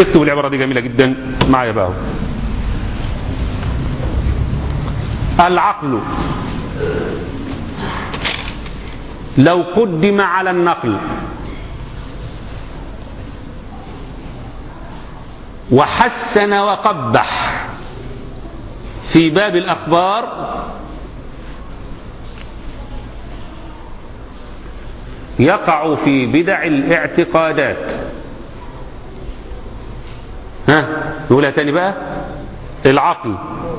اكتبوا العبارة دي جميلة جدا معايا بقى العقل لو قدم على النقل وحسن وقبح في باب الأخبار يقع في بدع الاعتقادات ها نقولها تاني بقى العقل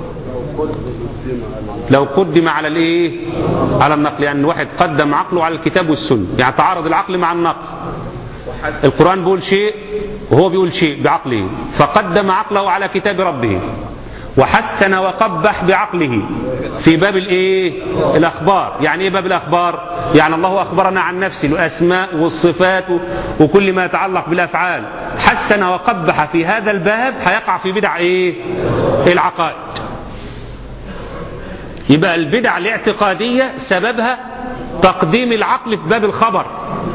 لو قدم على الايه على النقل يعني الواحد قدم عقله على الكتاب والسنه يعني تعارض العقل مع النقل القرآن بيقول شيء وهو بيقول شيء بعقله فقدم عقله على كتاب ربه وحسن وقبح بعقله في باب الايه الاخبار يعني ايه باب الاخبار يعني الله اخبرنا عن نفسه الاسماء والصفات وكل ما يتعلق بالافعال حسن وقبح في هذا الباب هيقع في بدع ايه العقائد يبقى البدع الاعتقادية سببها تقديم العقل في باب الخبر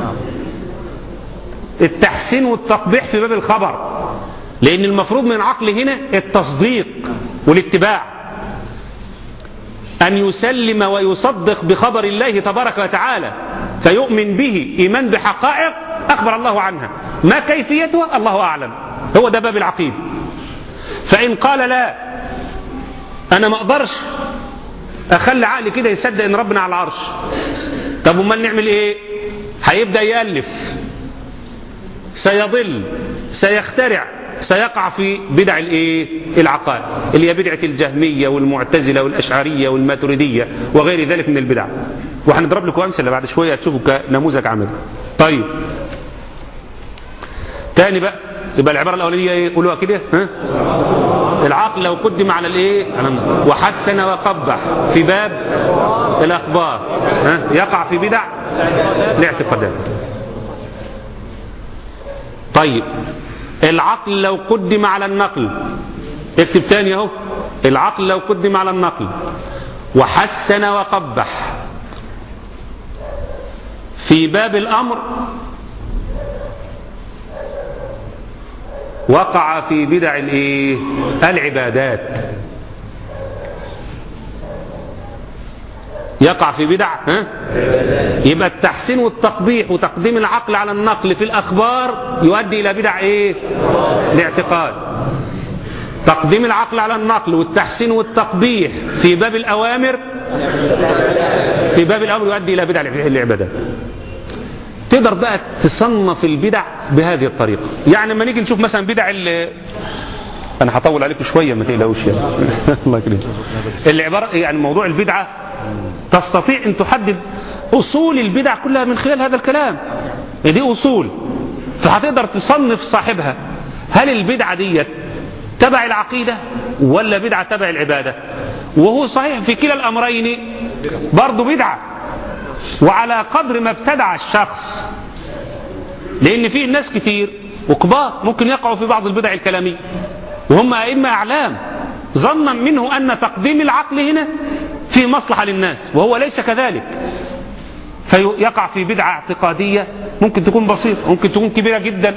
التحسين والتقبيح في باب الخبر لأن المفروض من العقل هنا التصديق والاتباع أن يسلم ويصدق بخبر الله تبارك وتعالى فيؤمن به إيمان بحقائق أخبر الله عنها ما كيفيتها الله أعلم هو ده باب العقيدة فإن قال لا أنا ما أقدرش أخلي عقلي كده يصدق إن ربنا على العرش طب امال نعمل إيه هيبدأ يألف سيضل سيخترع سيقع في بدع الايه العقائد اللي هي بدعه الجهميه والمعتزله والاشعريه والماتريديه وغير ذلك من البدع وهنضرب لكم امثله بعد شويه هتشوفوا كنموذج عملي طيب تاني بقى يبقى العباره الاولانيه ايه قولوها كده ها العقل لو قدم على الايه وحسن وقبح في باب الاخبار ها يقع في بدع الاعتقادات طيب العقل لو قدم على النقل اكتب تاني اهو العقل لو قدم على النقل وحسن وقبح في باب الامر وقع في بدع الايه العبادات يقع في بدع ها؟ يبقى التحسين والتقبيح وتقديم العقل على النقل في الأخبار يؤدي إلى بدع إيه الاعتقاد تقديم العقل على النقل والتحسين والتقبيح في باب الأوامر في باب الأمر يؤدي إلى بدع العبادات تقدر بقى تصنف البدع بهذه الطريقة يعني لما نيجي نشوف مثلا بدع انا هطول عليكم شويه ما تقلقوش يعني الله يكرمك العباره يعني موضوع البدعه تستطيع ان تحدد اصول البدع كلها من خلال هذا الكلام دي اصول فهتقدر تصنف صاحبها هل البدعه ديت تبع العقيده ولا بدعه تبع العباده وهو صحيح في كلا الامرين برضه بدعه وعلى قدر ما ابتدع الشخص لان في ناس كتير وكبار ممكن يقعوا في بعض البدع الكلاميه وهم أئمة أعلام ظنا منه أن تقديم العقل هنا في مصلحة للناس وهو ليس كذلك فيقع في بدعة اعتقادية ممكن تكون بسيطة ممكن تكون كبيرة جدا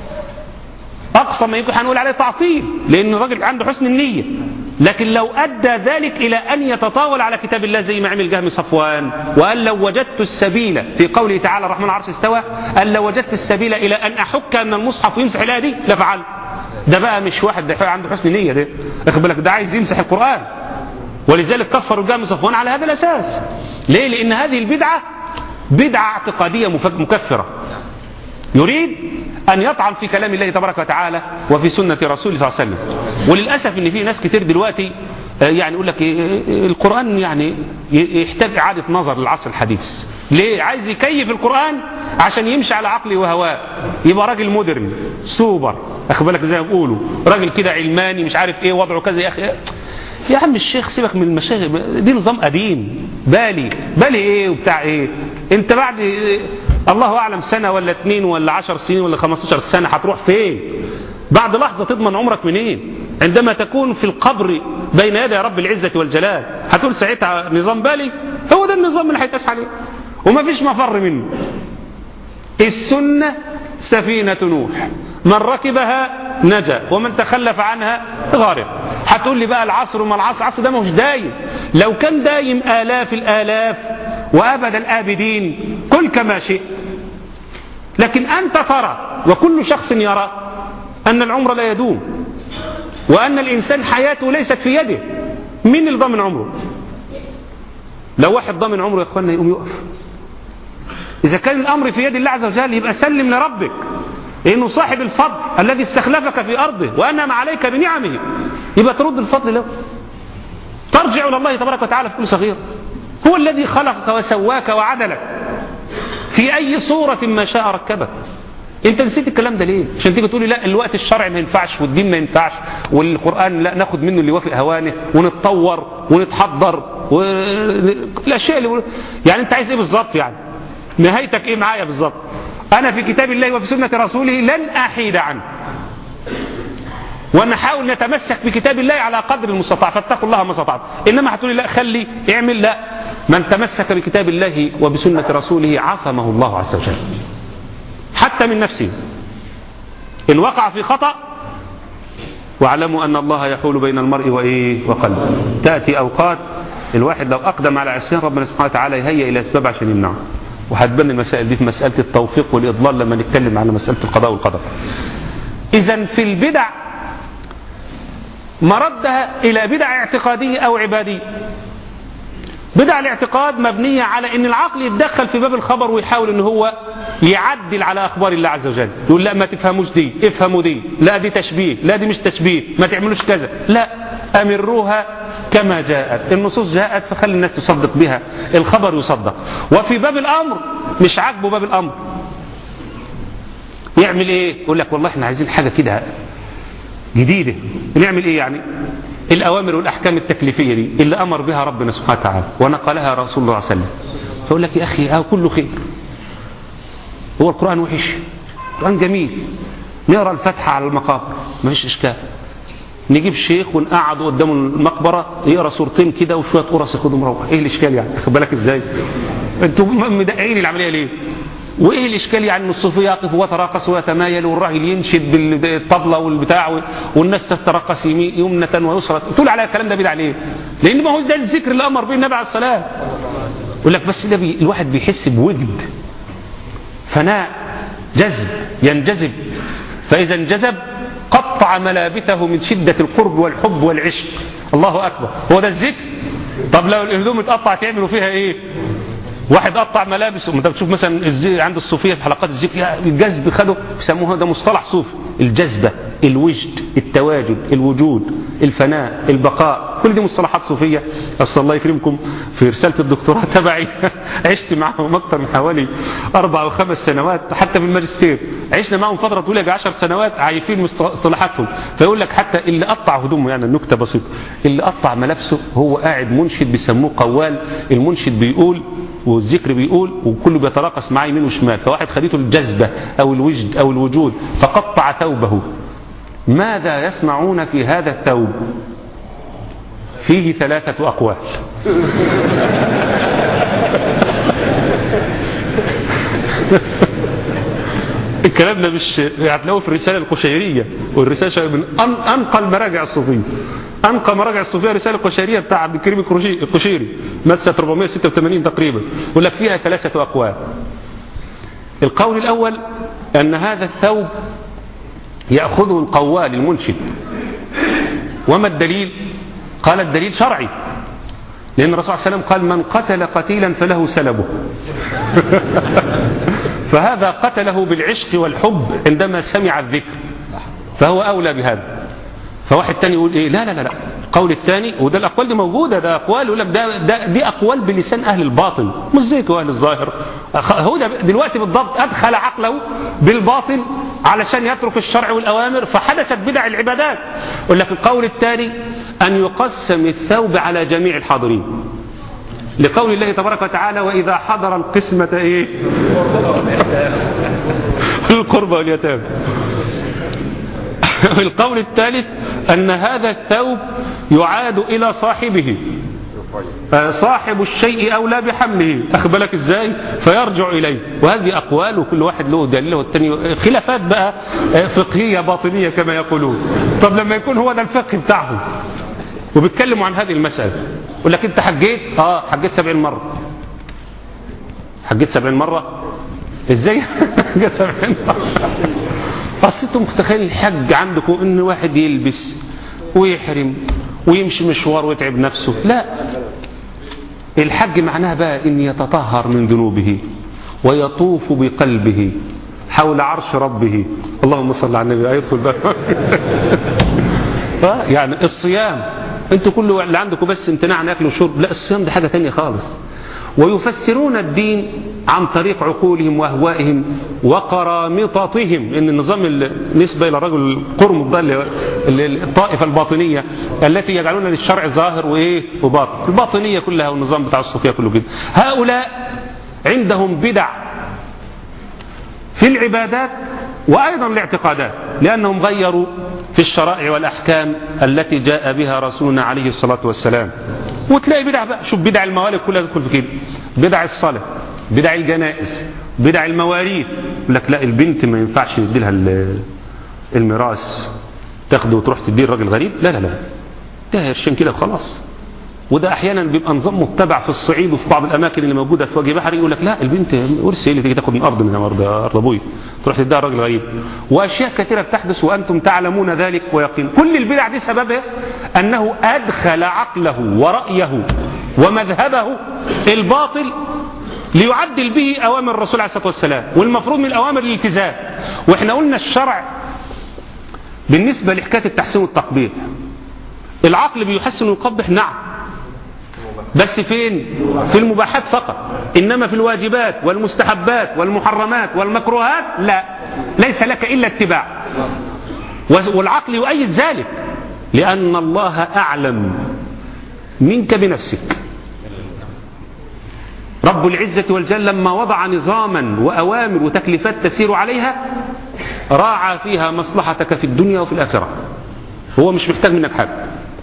أقصى ما يمكن هنقول عليه تعطيل لأن الراجل عنده حسن النية لكن لو أدى ذلك إلى أن يتطاول على كتاب الله زي ما عمل جهم صفوان وقال لو وجدت السبيل في قوله تعالى الرحمن العرش استوى قال لو وجدت السبيل إلى أن أحك أن المصحف يمسح الآية دي لفعلت ده بقى مش واحد ده عنده حسن نية ده اخد بالك ده عايز يمسح القرآن ولذلك كفروا جامع صفوان على هذا الأساس ليه لأن هذه البدعة بدعة اعتقادية مكفرة يريد أن يطعن في كلام الله تبارك وتعالى وفي سنة رسوله صلى الله عليه وسلم وللأسف أن في ناس كتير دلوقتي يعني يقول لك القرآن يعني يحتاج إعادة نظر للعصر الحديث ليه عايز يكيف القرآن عشان يمشي على عقله وهواه يبقى راجل مودرن سوبر اخد بالك زي ما بيقولوا راجل كده علماني مش عارف ايه وضعه كذا يا اخي يا عم الشيخ سيبك من المشاغل دي نظام قديم بالي بالي ايه وبتاع ايه انت بعد إيه الله اعلم سنة ولا اتنين ولا عشر سنين ولا خمستاشر سنة هتروح فين بعد لحظة تضمن عمرك منين عندما تكون في القبر بين يدي رب العزة والجلال هتقول ساعتها نظام بالي هو ده النظام اللي هيتقاس عليه وما فيش مفر منه السنة سفينة نوح من ركبها نجا ومن تخلف عنها غارق هتقول لي بقى العصر وما العصر العصر ده مش دايم لو كان دايم آلاف الآلاف وأبد الآبدين كل كما شئت لكن أنت ترى وكل شخص يرى أن العمر لا يدوم وأن الإنسان حياته ليست في يده مين اللي ضامن عمره لو واحد ضامن عمره يا اخوانا يقوم يقف إذا كان الأمر في يد الله عز وجل يبقى سلم لربك إنه صاحب الفضل الذي استخلفك في أرضه وأنعم عليك بنعمه يبقى ترد الفضل له ترجع إلى الله تبارك وتعالى في كل صغير هو الذي خلقك وسواك وعدلك في أي صورة ما شاء ركبك انت نسيت الكلام ده ليه عشان تيجي تقولي لا الوقت الشرعي ما ينفعش والدين ما ينفعش والقرآن لا ناخد منه اللي يوافق هوانه ونتطور ونتحضر والاشياء اللي يعني انت عايز ايه بالظبط يعني نهايتك ايه معايا بالظبط انا في كتاب الله وفي سنة رسوله لن احيد عنه ونحاول نتمسك بكتاب الله على قدر المستطاع فاتقوا الله ما استطعت انما هتقولي لا خلي اعمل لا من تمسك بكتاب الله وبسنة رسوله عصمه الله عز وجل حتى من نفسه إن وقع في خطأ واعلموا أن الله يحول بين المرء وإيه وقلبه تأتي أوقات الواحد لو أقدم على عصيان ربنا سبحانه وتعالى يهيئ إلى أسباب عشان يمنعه وهتبني المسائل دي في مسألة التوفيق والإضلال لما نتكلم عن مسألة القضاء والقدر إذا في البدع مردها إلى بدع اعتقادية أو عبادية بدع الاعتقاد مبنية على ان العقل يتدخل في باب الخبر ويحاول ان هو يعدل على اخبار الله عز وجل يقول لا ما تفهموش دي افهموا دي لا دي تشبيه لا دي مش تشبيه ما تعملوش كذا لا امروها كما جاءت النصوص جاءت فخلي الناس تصدق بها الخبر يصدق وفي باب الامر مش عاجبه باب الامر يعمل ايه يقول لك والله احنا عايزين حاجة كده جديدة نعمل ايه يعني الأوامر والأحكام التكليفية دي اللي أمر بها ربنا سبحانه وتعالى ونقلها رسول الله صلى الله عليه وسلم فأقول لك يا أخي أهو كله خير هو القرآن وحش القرآن جميل نقرأ الفتحة على المقابر ما فيش إشكال نجيب شيخ ونقعد قدامه المقبرة يقرأ صورتين كده وشوية قرص ياخدهم مروح ايه الاشكال يعني خد بالك ازاي انتوا مدققين العملية ليه وايه الاشكال يعني ان الصوفي يقف ويتراقص ويتمايل والراجل ينشد بالطبلة والبتاع والناس تترقص يمنة ويسرى تقول على الكلام ده بدع ليه لان ما هو ده الذكر اللي امر به النبي عليه الصلاه يقول لك بس ده بي الواحد بيحس بوجد فناء جذب ينجذب فاذا انجذب قطع ملابثه من شدة القرب والحب والعشق الله أكبر هو ده الذكر طب لو الهدوم اتقطع تعملوا فيها ايه واحد قطع ملابسه انت بتشوف مثلا عند الصوفيه في حلقات الذكر الجذب خدوا بيسموها ده مصطلح صوفي الجذبه الوجد التواجد الوجود الفناء البقاء كل دي مصطلحات صوفيه اصل الله يكرمكم في رساله الدكتوراه تبعي عشت معهم اكثر من حوالي اربع او خمس سنوات حتى في الماجستير عشنا معهم فتره طويله ب 10 سنوات عايفين مصطلحاتهم فيقول لك حتى اللي قطع هدومه يعني النكته بسيطه اللي قطع ملابسه هو قاعد منشد بيسموه قوال المنشد بيقول والذكر بيقول وكله بيتراقص معاه يمين وشمال فواحد خديته الجذبة أو الوجد أو الوجود فقطع ثوبه ماذا يصنعون في هذا الثوب فيه ثلاثة أقوال الكلام ده مش هتلاقوه في الرسالة القشيرية والرسالة من أنقى المراجع الصوفية أنقى مراجع الصوفية رسالة القشيرية بتاع عبد الكريم القشيري مسة 486 تقريبا يقول لك فيها ثلاثة أقوال القول الأول أن هذا الثوب يأخذه القوال المنشد وما الدليل قال الدليل شرعي لأن الرسول صلى الله عليه وسلم قال من قتل قتيلا فله سلبه فهذا قتله بالعشق والحب عندما سمع الذكر فهو أولى بهذا فواحد تاني يقول ايه لا لا لا لا القول الثاني وده الاقوال دي موجوده ده اقوال يقول لك ده, ده دي اقوال بلسان اهل الباطن مش زيك اهل الظاهر هو ده دلوقتي بالضبط ادخل عقله بالباطن علشان يترك الشرع والاوامر فحدثت بدع العبادات يقول لك القول الثاني ان يقسم الثوب على جميع الحاضرين لقول الله تبارك وتعالى وإذا حضر القسمة إيه القربى واليتامى القول الثالث أن هذا الثوب يعاد إلى صاحبه صاحب الشيء أولى بحمله أخبلك إزاي فيرجع إليه وهذه أقوال وكل واحد له دليل والتاني خلافات بقى فقهية باطنية كما يقولون طب لما يكون هو ده الفقه بتاعهم وبيتكلموا عن هذه المسألة يقول لك أنت حجيت آه حجيت سبعين مرة حجيت سبعين مرة إزاي حجيت سبعين مرة أصل أنتم متخيل الحج عندكم إن واحد يلبس ويحرم ويمشي مشوار ويتعب نفسه لا الحج معناها بقى ان يتطهر من ذنوبه ويطوف بقلبه حول عرش ربه اللهم صل على النبي يدخل بقى يعني الصيام انتوا كل اللي عندكم بس امتناع عن اكل وشرب لا الصيام ده حاجه تانية خالص ويفسرون الدين عن طريق عقولهم واهوائهم وقرامطتهم ان النظام النسبه الى الرجل القرم الطائفه الباطنيه التي يجعلون للشرع ظاهر وايه وباطن الباطنيه كلها والنظام بتاع الصوفيه كله كده هؤلاء عندهم بدع في العبادات وايضا الاعتقادات لانهم غيروا في الشرائع والاحكام التي جاء بها رسولنا عليه الصلاه والسلام وتلاقي بدع بقى شوف بدع الموالد كلها تدخل في كده بدع الصلاة بدع الجنائز بدع المواريث يقول لك لا البنت ما ينفعش ندي لها الميراث تاخده وتروح تديه الراجل غريب لا لا لا ده قرشين كده وخلاص وده احيانا بيبقى نظام متبع في الصعيد وفي بعض الاماكن اللي موجوده في وجه بحري يقول لك لا البنت ورث اللي تيجي تاخد من ارض من ارض ارض ابوي تروح تديها الراجل غريب واشياء كثيره بتحدث وانتم تعلمون ذلك ويقين كل البدع دي سببها انه ادخل عقله ورايه ومذهبه الباطل ليعدل به اوامر الرسول عليه الصلاه والسلام والمفروض من الاوامر الالتزام واحنا قلنا الشرع بالنسبه لحكايه التحسين والتقبيح العقل بيحسن ويقبح نعم بس فين في المباحات فقط إنما في الواجبات والمستحبات والمحرمات والمكروهات لا ليس لك إلا اتباع والعقل يؤيد ذلك لأن الله أعلم منك بنفسك رب العزة والجل لما وضع نظاما وأوامر وتكليفات تسير عليها راعى فيها مصلحتك في الدنيا وفي الآخرة هو مش محتاج منك حاجة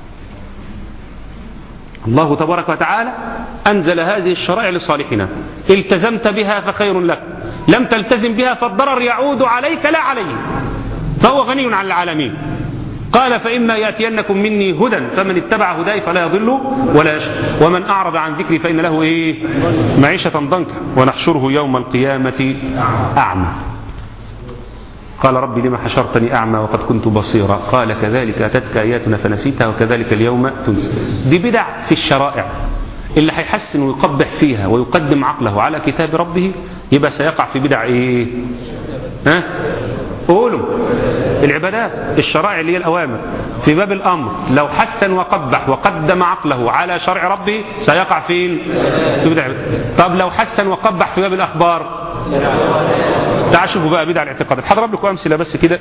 الله تبارك وتعالى أنزل هذه الشرائع لصالحنا التزمت بها فخير لك لم تلتزم بها فالضرر يعود عليك لا عليه فهو غني عن العالمين قال فإما يأتينكم مني هدى فمن اتبع هداي فلا يضل ولا يشقى ومن أعرض عن ذكري فإن له إيه معيشة ضنكا ونحشره يوم القيامة أعمى قال ربي لما حشرتني أعمى وقد كنت بصيرا قال كذلك أتتك آياتنا فنسيتها وكذلك اليوم تنسى دي بدع في الشرائع اللي هيحسن ويقبح فيها ويقدم عقله على كتاب ربه يبقى سيقع في بدع ايه ها قولوا العبادات الشرائع اللي هي الأوامر في باب الأمر لو حسن وقبح وقدم عقله على شرع ربه سيقع فين في بدع طب لو حسن وقبح في باب الأخبار تعال شوفوا بقى بدع الاعتقادات هضرب لكم أمثلة بس كده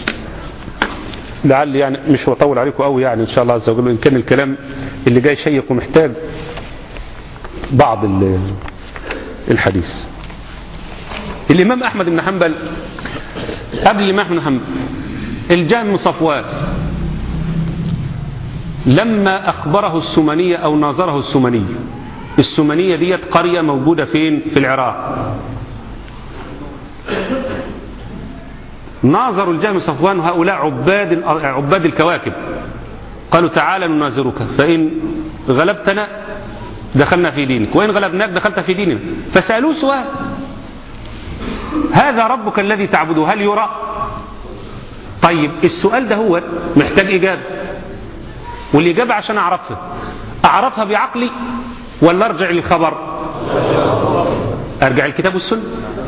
لعل يعني مش هطول عليكم قوي يعني إن شاء الله عز وجل إن كان الكلام اللي جاي شيق ومحتاج بعض الحديث الإمام أحمد بن حنبل قبل الإمام أحمد بن حنبل الجهم بن صفوان لما أخبره السمنية أو ناظره السمنية السمنية ديت قرية موجودة فين في العراق ناظروا الجهم صفوان هؤلاء عباد عباد الكواكب قالوا تعالى نناظرك فإن غلبتنا دخلنا في دينك وإن غلبناك دخلت في ديننا فسألوه سؤال هذا ربك الذي تعبده هل يرى طيب السؤال ده هو محتاج إجابة والإجابة عشان أعرفها أعرفها بعقلي ولا أرجع للخبر أرجع الكتاب والسنة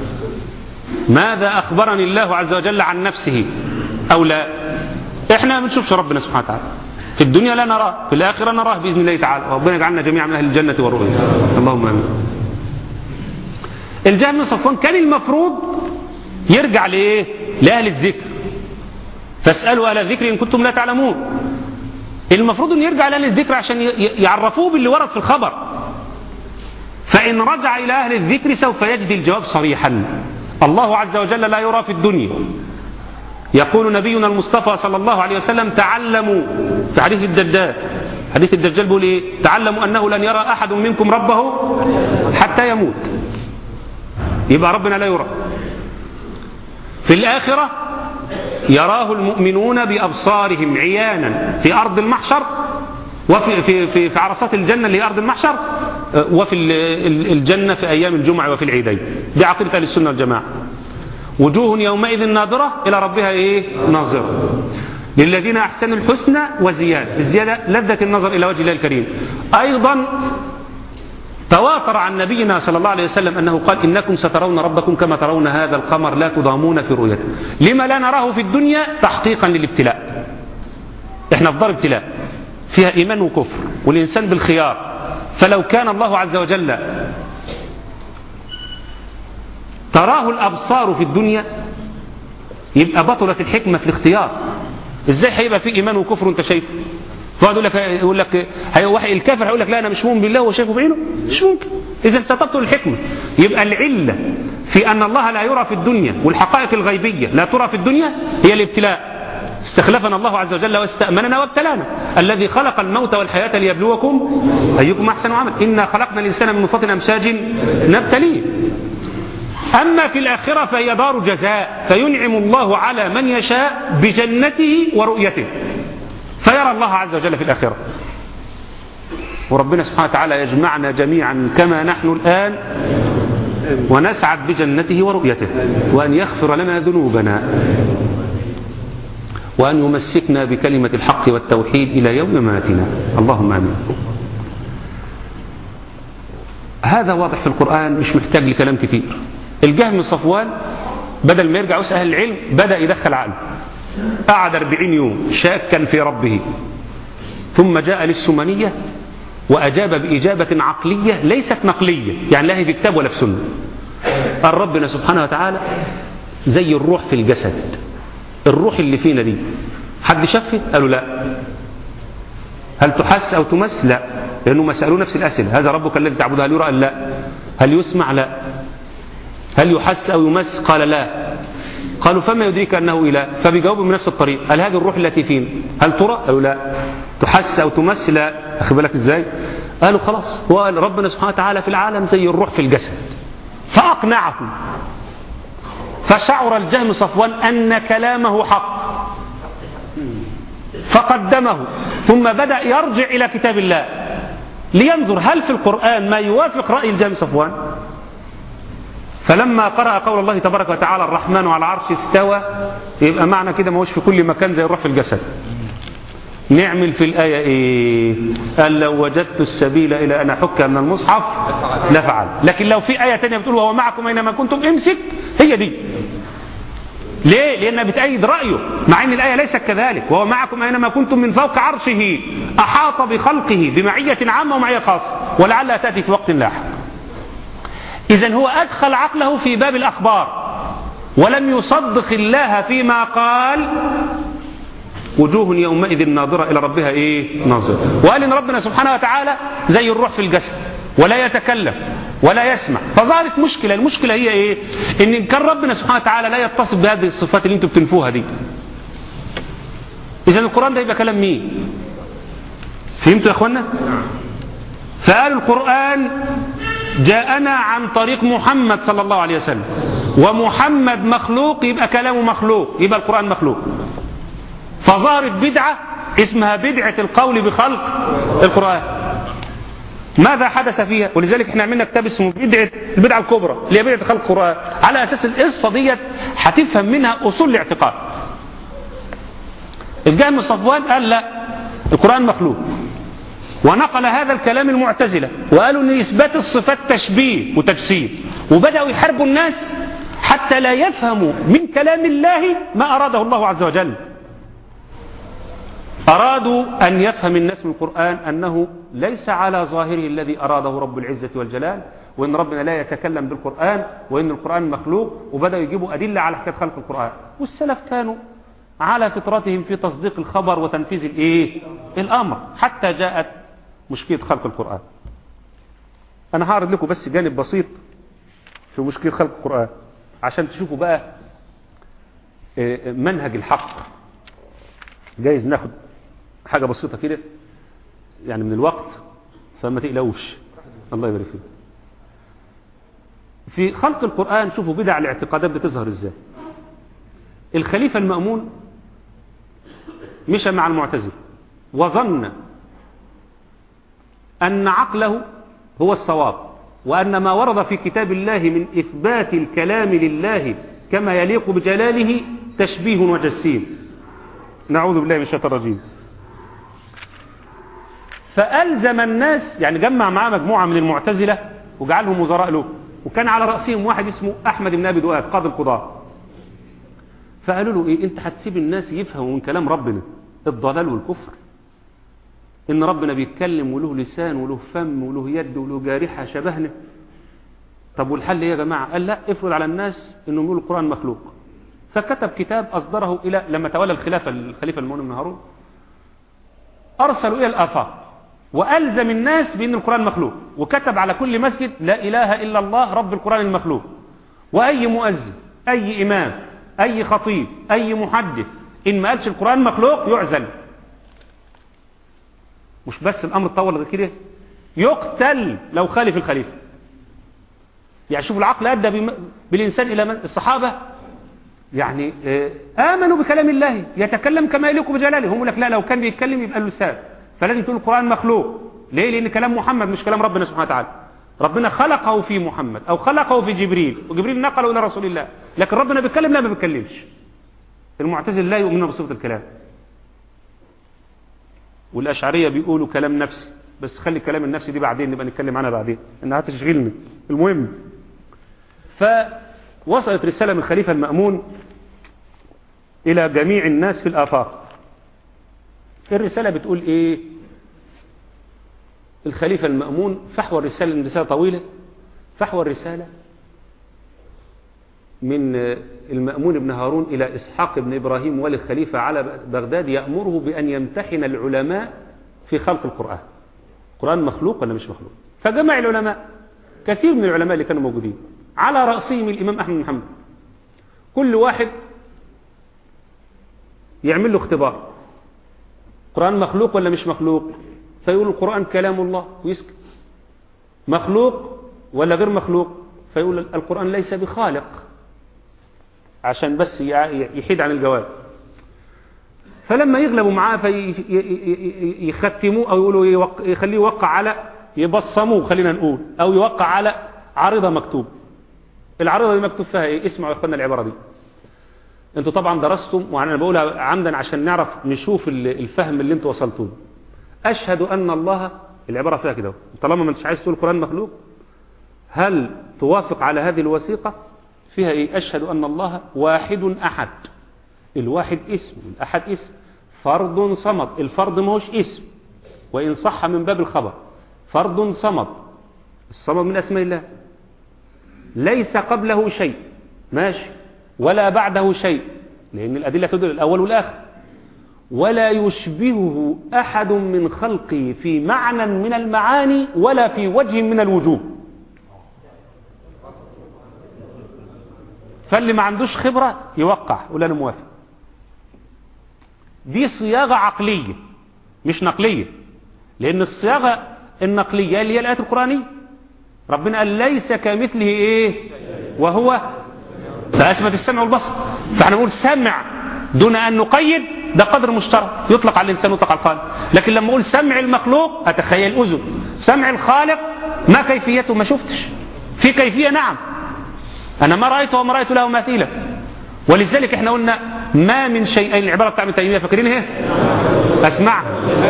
ماذا أخبرني الله عز وجل عن نفسه أو لا إحنا ما بنشوفش ربنا سبحانه وتعالى في الدنيا لا نراه في الآخرة نراه بإذن الله تعالى ربنا يجعلنا جميعا من أهل الجنة والرؤية اللهم آمين الجهم بن صفوان كان المفروض يرجع لإيه لأهل الذكر فاسألوا أهل الذكر إن كنتم لا تعلمون المفروض أن يرجع لأهل الذكر عشان يعرفوه باللي ورد في الخبر فإن رجع إلى أهل الذكر سوف يجد الجواب صريحا الله عز وجل لا يرى في الدنيا يقول نبينا المصطفى صلى الله عليه وسلم تعلموا في حديث الدجال حديث الدجال بيقول ايه تعلموا انه لن يرى احد منكم ربه حتى يموت يبقى ربنا لا يرى في الاخره يراه المؤمنون بابصارهم عيانا في ارض المحشر وفي في في في عرصات الجنه اللي هي ارض المحشر وفي الجنه في ايام الجمعه وفي العيدين دي عقيده اهل السنه والجماعه وجوه يومئذ ناظره الى ربها ايه ناظره للذين أحسنوا الحسنى وزيادة الزيادة لذة النظر إلى وجه الله الكريم أيضا تواتر عن نبينا صلى الله عليه وسلم أنه قال إنكم سترون ربكم كما ترون هذا القمر لا تضامون في رؤيته لما لا نراه في الدنيا تحقيقا للابتلاء احنا في دار ابتلاء فيها إيمان وكفر والإنسان بالخيار فلو كان الله عز وجل تراه الأبصار في الدنيا يبقى بطلت الحكمة في الاختيار ازاي هيبقى في ايمان وكفر وانت شايفه فقعد يقول لك يقول لك هي الكافر هيقول لك لا انا مش مؤمن بالله هو شايفه بعينه مش ممكن اذا ستبطل الحكمه يبقى العله في ان الله لا يرى في الدنيا والحقائق الغيبيه لا ترى في الدنيا هي الابتلاء استخلفنا الله عز وجل واستأمننا وابتلانا الذي خلق الموت والحياة ليبلوكم أيكم أحسن عمل إنا خلقنا الإنسان من نطفة أمشاج نبتليه أما في الآخرة فهي دار جزاء فينعم الله على من يشاء بجنته ورؤيته فيرى الله عز وجل في الآخرة وربنا سبحانه وتعالى يجمعنا جميعا كما نحن الآن ونسعد بجنته ورؤيته وأن يغفر لنا ذنوبنا وأن يمسكنا بكلمة الحق والتوحيد إلى يوم مماتنا اللهم آمين هذا واضح في القرآن مش محتاج لكلام كتير الجهم صفوان بدل ما يرجع يسأل العلم بدأ يدخل عقله قعد 40 يوم شاكا في ربه ثم جاء للسمنية وأجاب بإجابة عقلية ليست نقلية يعني لا هي في كتاب ولا في سنة قال ربنا سبحانه وتعالى زي الروح في الجسد الروح اللي فينا دي حد شافه قالوا لا هل تحس أو تمس لا لأنه ما سألوا نفس الأسئلة هذا ربك الذي تعبده هل يرى قال لا هل يسمع لا هل يحس أو يمس قال لا قالوا فما يدريك أنه إله فبيجاوبوا من نفس الطريق هل هذه الروح التي فينا هل ترى أو لا تحس أو تمس لا أخي بالك إزاي قالوا خلاص هو قال ربنا سبحانه وتعالى في العالم زي الروح في الجسد فأقنعهم فشعر الجهم صفوان أن كلامه حق فقدمه ثم بدأ يرجع إلى كتاب الله لينظر هل في القرآن ما يوافق رأي الجهم صفوان فلما قرأ قول الله تبارك وتعالى الرحمن على العرش استوى يبقى معنى كده ما هوش في كل مكان زي الروح في الجسد نعمل في الآية إيه قال لو وجدت السبيل إلى أن أحك من المصحف لفعل لكن لو في آية تانية بتقول وهو معكم أينما كنتم امسك هي دي ليه؟ لأنها بتأيد رأيه مع أن الآية ليست كذلك وهو معكم أينما كنتم من فوق عرشه أحاط بخلقه بمعية عامة ومعية خاصة ولعلها تأتي في وقت لاحق إذا هو أدخل عقله في باب الأخبار ولم يصدق الله فيما قال وجوه يومئذ ناظرة إلى ربها إيه ناظرة وقال إن ربنا سبحانه وتعالى زي الروح في الجسد ولا يتكلم ولا يسمع فظهرت مشكلة المشكلة هي إيه إن كان ربنا سبحانه وتعالى لا يتصف بهذه الصفات اللي انتم بتنفوها دي إذا القرآن ده يبقى كلام مين فهمتوا يا أخوانا فقالوا القرآن جاءنا عن طريق محمد صلى الله عليه وسلم ومحمد مخلوق يبقى كلامه مخلوق يبقى القرآن مخلوق فظهرت بدعة اسمها بدعة القول بخلق القرآن ماذا حدث فيها ولذلك احنا عملنا كتاب اسمه بدعة البدعة الكبرى اللي هي بدعة خلق القرآن على أساس القصة ديت هتفهم منها أصول الاعتقاد الجهم صفوان قال لا القرآن مخلوق ونقل هذا الكلام المعتزلة وقالوا ان إثبات الصفات تشبيه وتجسيد وبدأوا يحاربوا الناس حتى لا يفهموا من كلام الله ما أراده الله عز وجل أرادوا أن يفهم الناس من القرآن أنه ليس على ظاهره الذي أراده رب العزة والجلال وإن ربنا لا يتكلم بالقرآن وإن القرآن مخلوق وبدأوا يجيبوا أدلة على حكاية خلق القرآن والسلف كانوا على فطرتهم في تصديق الخبر وتنفيذ الإيه؟ الأمر حتى جاءت مشكلة خلق القرآن أنا هعرض لكم بس جانب بسيط في مشكلة خلق القرآن عشان تشوفوا بقى منهج الحق جايز ناخد حاجة بسيطة كده يعني من الوقت فما تقلقوش الله يبارك فيك في خلق القرآن شوفوا بدع الاعتقادات بتظهر ازاي الخليفة المأمون مشى مع المعتزل وظن أن عقله هو الصواب وأن ما ورد في كتاب الله من إثبات الكلام لله كما يليق بجلاله تشبيه وجسيم نعوذ بالله من الشيطان الرجيم فألزم الناس يعني جمع معاه مجموعة من المعتزلة وجعلهم وزراء له وكان على رأسهم واحد اسمه أحمد بن أبي دؤاد قاضي القضاء فقالوا له إيه أنت هتسيب الناس يفهموا من كلام ربنا الضلال والكفر إن ربنا بيتكلم وله لسان وله فم وله يد وله جارحة شبهنا طب والحل إيه يا جماعة قال لا افرض على الناس إنهم يقولوا القرآن مخلوق فكتب كتاب أصدره إلى لما تولى الخلافة الخليفة المؤمن بن هارون أرسلوا إلى الآفاق وألزم الناس بأن القرآن مخلوق وكتب على كل مسجد لا إله إلا الله رب القرآن المخلوق وأي مؤذن أي إمام أي خطيب أي محدث إن ما قالش القرآن مخلوق يعزل مش بس الأمر اتطور كده يقتل لو خالف الخليفة يعني شوف العقل أدى بم... بالإنسان إلى من... الصحابة يعني آمنوا بكلام الله يتكلم كما يليق بجلاله هم يقول لك لا لو كان بيتكلم يبقى له لسان فلازم تقول القرآن مخلوق ليه لأن كلام محمد مش كلام ربنا سبحانه وتعالى ربنا خلقه في محمد أو خلقه في جبريل وجبريل نقله إلى رسول الله لكن ربنا بيتكلم لا ما بيتكلمش المعتزل لا يؤمنون بصفة الكلام والأشعرية بيقولوا كلام نفسي بس خلي الكلام النفسي دي بعدين نبقى نتكلم عنها بعدين انها تشغلني المهم فوصلت رسالة من الخليفة المأمون إلى جميع الناس في الآفاق الرسالة بتقول إيه الخليفة المأمون فحوى الرسالة الرسالة طويلة فحوى الرسالة من المأمون بن هارون إلى إسحاق بن إبراهيم ولي الخليفة على بغداد يأمره بأن يمتحن العلماء في خلق القرآن القرآن مخلوق ولا مش مخلوق فجمع العلماء كثير من العلماء اللي كانوا موجودين على رأسهم الإمام أحمد بن محمد كل واحد يعمل له اختبار القرآن مخلوق ولا مش مخلوق فيقول القرآن كلام الله ويسكت مخلوق ولا غير مخلوق فيقول القرآن ليس بخالق عشان بس يحيد عن الجواب فلما يغلبوا معاه فيختموه أو يقولوا يخليه يوقع على يبصموه خلينا نقول أو يوقع على عارضة مكتوب العارضة دي مكتوب فيها ايه اسمعوا يا اخوانا العبارة دي انتوا طبعا درستم وانا بقولها عمدا عشان نعرف نشوف الفهم اللي انتوا وصلتوا له اشهد ان الله العبارة فيها كده طالما ما انتش عايز تقول القرآن مخلوق هل توافق على هذه الوثيقة فيها ايه اشهد ان الله واحد احد الواحد اسم الاحد اسم فرد صمد الفرد ما هوش اسم وان صح من باب الخبر فرد صمد الصمد من اسماء الله ليس قبله شيء ماشي ولا بعده شيء لأن الأدلة تدل الأول والآخر ولا يشبهه أحد من خلقه في معنى من المعاني ولا في وجه من الوجوه فاللي ما عندوش خبرة يوقع ولا أنا موافق دي صياغة عقلية مش نقلية لأن الصياغة النقلية اللي هي الآيات القرآنية ربنا قال ليس كمثله إيه وهو فأثبت السمع والبصر فاحنا نقول سمع دون أن نقيد ده قدر مشترك يطلق على الإنسان ويطلق على الخالق لكن لما أقول سمع المخلوق أتخيل أذن سمع الخالق ما كيفيته ما شفتش في كيفية نعم أنا ما رأيته وما رأيت له مثيلة ولذلك احنا قلنا ما من شيئين العبارة بتاع ابن تيمية فاكرين ايه اسمع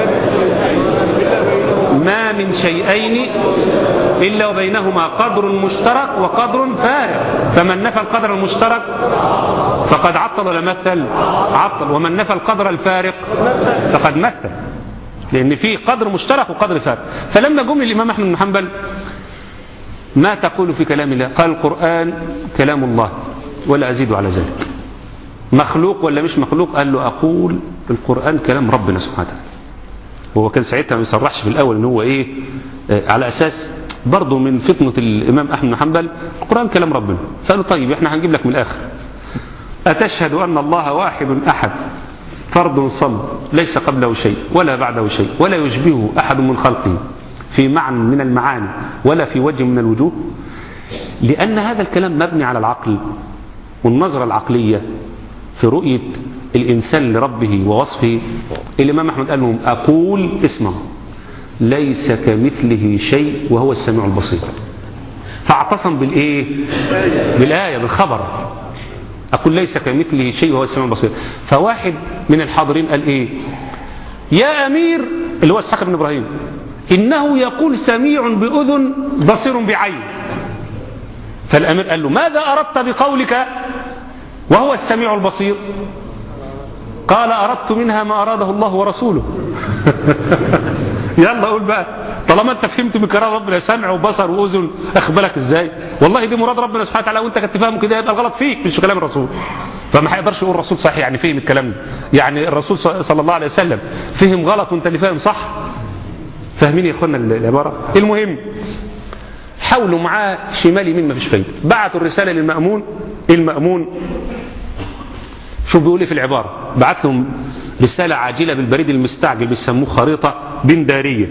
ما من شيئين إلا وبينهما قدر مشترك وقدر فارق فمن نفى القدر المشترك فقد عطل ولا مثل عطل ومن نفى القدر الفارق فقد مثل لأن في قدر مشترك وقدر فارق فلما جم الإمام أحمد بن حنبل ما تقول في كلام الله قال القرآن كلام الله ولا أزيد على ذلك مخلوق ولا مش مخلوق قال له أقول القرآن كلام ربنا سبحانه وتعالى هو كان ساعتها ما يصرحش في الأول ان هو إيه آه على أساس برضه من فتنة الإمام أحمد بن حنبل القرآن كلام ربنا فقالوا طيب احنا هنجيب لك من الآخر أتشهد أن الله واحد أحد فرض صلب ليس قبله شيء ولا بعده شيء ولا يشبهه أحد من خلقه في معنى من المعاني ولا في وجه من الوجوه لأن هذا الكلام مبني على العقل والنظرة العقلية في رؤية الإنسان لربه ووصفه الإمام أحمد قال لهم أقول اسمه ليس كمثله شيء وهو السميع البصير فاعتصم بالإيه بالآية بالخبر أقول ليس كمثله شيء وهو السميع البصير فواحد من الحاضرين قال إيه يا أمير اللي هو اسحاق بن إبراهيم إنه يقول سميع بأذن بصير بعين فالأمير قال له ماذا أردت بقولك وهو السميع البصير قال أردت منها ما أراده الله ورسوله يلا قول بقى طالما انت فهمت من كلام ربنا سمع وبصر واذن اخبرك ازاي والله دي مراد ربنا سبحانه وتعالى وانت كنت فاهمه كده يبقى الغلط فيك مش في كلام الرسول فما هيقدرش يقول الرسول صحيح يعني فهم الكلام ده يعني الرسول صلى الله عليه وسلم فهم غلط وانت اللي فاهم صح فاهمين يا اخوانا العباره المهم حاولوا معاه شمال يمين ما فيش فايده بعتوا الرساله للمامون المامون شوف بيقول ايه في العباره بعت لهم رساله عاجله بالبريد المستعجل بيسموه خريطه بنداريه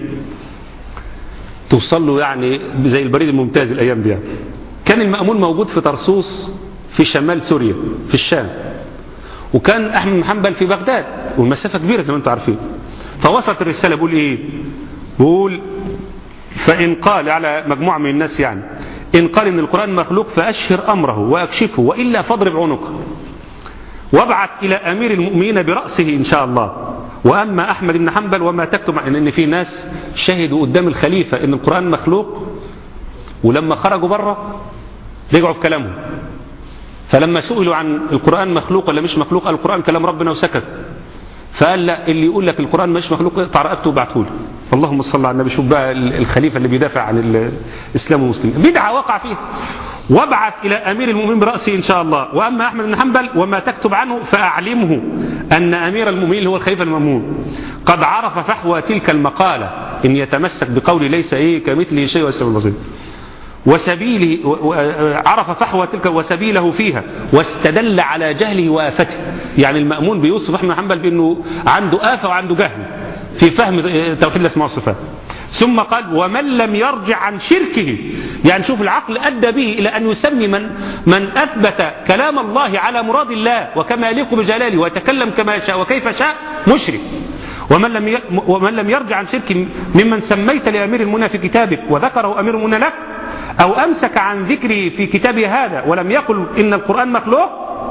توصل له يعني زي البريد الممتاز الايام دي يعني. كان المامون موجود في طرسوس في شمال سوريا في الشام وكان احمد بن حنبل في بغداد والمسافه كبيره زي ما انتم عارفين فوصلت الرساله بيقول ايه بيقول فإن قال على مجموعة من الناس يعني إن قال إن القرآن مخلوق فأشهر أمره وأكشفه وإلا فاضرب عنقه وابعث إلى أمير المؤمنين برأسه إن شاء الله وأما أحمد بن حنبل وما تكتب إن, إن في ناس شهدوا قدام الخليفة إن القرآن مخلوق ولما خرجوا بره رجعوا في كلامهم فلما سئلوا عن القرآن مخلوق ولا مش مخلوق قال القرآن كلام ربنا وسكت فقال لا اللي يقول لك القرآن مش مخلوق اقطع رقبته وابعته له اللهم صل على النبي شوف بقى الخليفة اللي بيدافع عن الإسلام والمسلمين بدعة وقع فيها وابعث إلى أمير المؤمنين برأسه إن شاء الله وأما أحمد بن حنبل وما تكتب عنه فأعلمه أن أمير المؤمنين هو الخليفة المأمون قد عرف فحوى تلك المقالة إن يتمسك بقول ليس إيه كمثله شيء والسلام البصير وسبيله عرف فحوى تلك وسبيله فيها واستدل على جهله وآفته يعني المأمون بيوصف أحمد حنبل بأنه عنده آفة وعنده جهل في فهم توحيد الأسماء والصفات ثم قال ومن لم يرجع عن شركه يعني شوف العقل أدى به إلى أن يسمي من, من أثبت كلام الله على مراد الله وكما يليق بجلاله ويتكلم كما يشاء وكيف شاء مشرك ومن لم ومن لم يرجع عن شرك ممن سميت لأمير المنى في كتابك وذكره أمير المنى لك أو أمسك عن ذكره في كتابه هذا ولم يقل إن القرآن مخلوق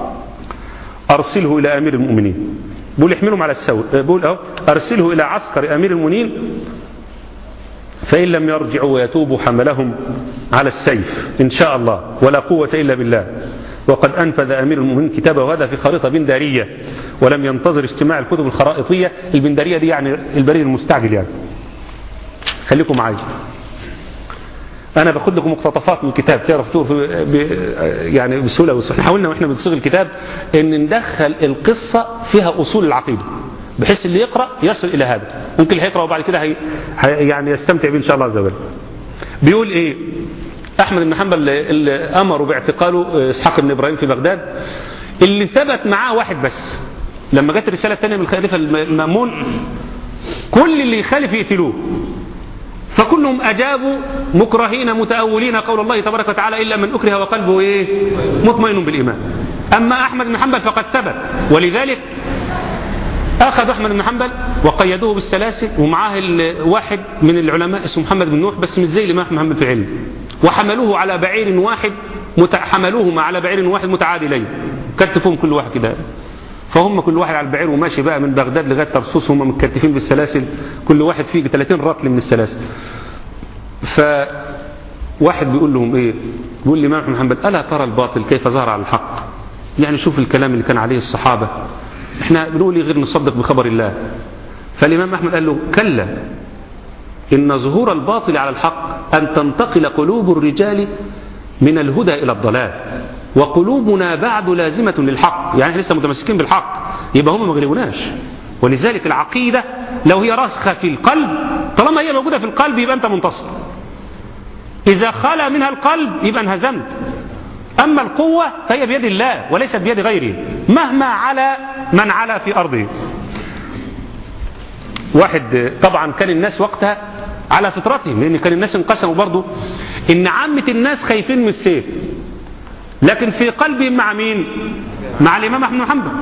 أرسله إلى أمير المؤمنين بقول احملهم على السوء بقول أهو أرسله إلى عسكر أمير المؤمنين فإن لم يرجعوا ويتوبوا حملهم على السيف إن شاء الله ولا قوة إلا بالله وقد أنفذ أمير المؤمنين كتابه هذا في خريطة بندارية ولم ينتظر اجتماع الكتب الخرائطية البندارية دي يعني البريد المستعجل يعني خليكم معايا أنا باخد لكم مقتطفات من الكتاب تعرف تقول يعني بسهولة وسهولة حاولنا وإحنا بنصيغ الكتاب إن ندخل القصة فيها أصول العقيدة بحيث اللي يقرأ يصل إلى هذا ممكن اللي هيقرأ وبعد كده هي يعني يستمتع به إن شاء الله عز وجل بيقول إيه أحمد بن حنبل اللي أمروا باعتقاله إسحاق بن إبراهيم في بغداد اللي ثبت معاه واحد بس لما جت الرسالة الثانية من الخليفة المأمون كل اللي يخالف يقتلوه فكلهم أجابوا مكرهين متأولين قول الله تبارك وتعالى إلا من أكره وقلبه إيه مطمئن بالإيمان أما أحمد بن حنبل فقد ثبت ولذلك أخذ أحمد بن حنبل وقيدوه بالسلاسل ومعاه واحد من العلماء اسمه محمد بن نوح بس مش زي الإمام محمد في العلم وحملوه على بعير واحد حملوهما على بعير واحد متعادلين كتفهم كل واحد كده فهم كل واحد على البعير وماشي بقى من بغداد لغايه طرسوس هم متكتفين بالسلاسل كل واحد فيه 30 رطل من السلاسل فواحد بيقول لهم ايه بيقول لي الامام محمد الا ترى الباطل كيف ظهر على الحق يعني شوف الكلام اللي كان عليه الصحابه احنا بنقول غير نصدق بخبر الله فالامام احمد قال له كلا ان ظهور الباطل على الحق ان تنتقل قلوب الرجال من الهدى الى الضلال وقلوبنا بعد لازمة للحق يعني احنا لسه متمسكين بالحق يبقى هم ما غلبوناش ولذلك العقيدة لو هي راسخة في القلب طالما هي موجودة في القلب يبقى أنت منتصر إذا خلى منها القلب يبقى انهزمت أما القوة فهي بيد الله وليست بيد غيره مهما على من على في أرضه واحد طبعا كان الناس وقتها على فطرتهم لأن كان الناس انقسموا برضو إن عامة الناس خايفين من السيف لكن في قلبهم مع مين مع الإمام أحمد بن حنبل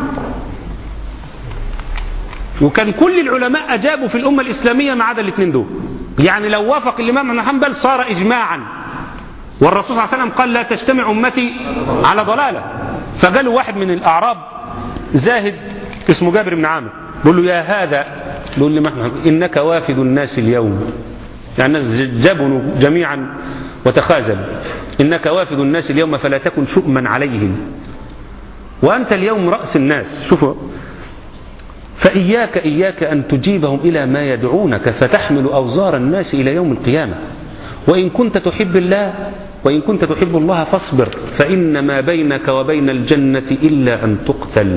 وكان كل العلماء أجابوا في الأمة الإسلامية ما عدا الاثنين دول يعني لو وافق الإمام أحمد بن حنبل صار إجماعا والرسول صلى الله عليه وسلم قال لا تجتمع أمتي على ضلالة فقالوا واحد من الأعراب زاهد اسمه جابر بن عامر بيقول له يا هذا بيقول لي محمد إنك وافد الناس اليوم يعني الناس جبنوا جميعا وتخاذلوا إنك وافد الناس اليوم فلا تكن شؤما عليهم وأنت اليوم رأس الناس شوفوا فإياك إياك أن تجيبهم إلى ما يدعونك فتحمل أوزار الناس إلى يوم القيامة وإن كنت تحب الله وإن كنت تحب الله فاصبر فإن ما بينك وبين الجنة إلا أن تقتل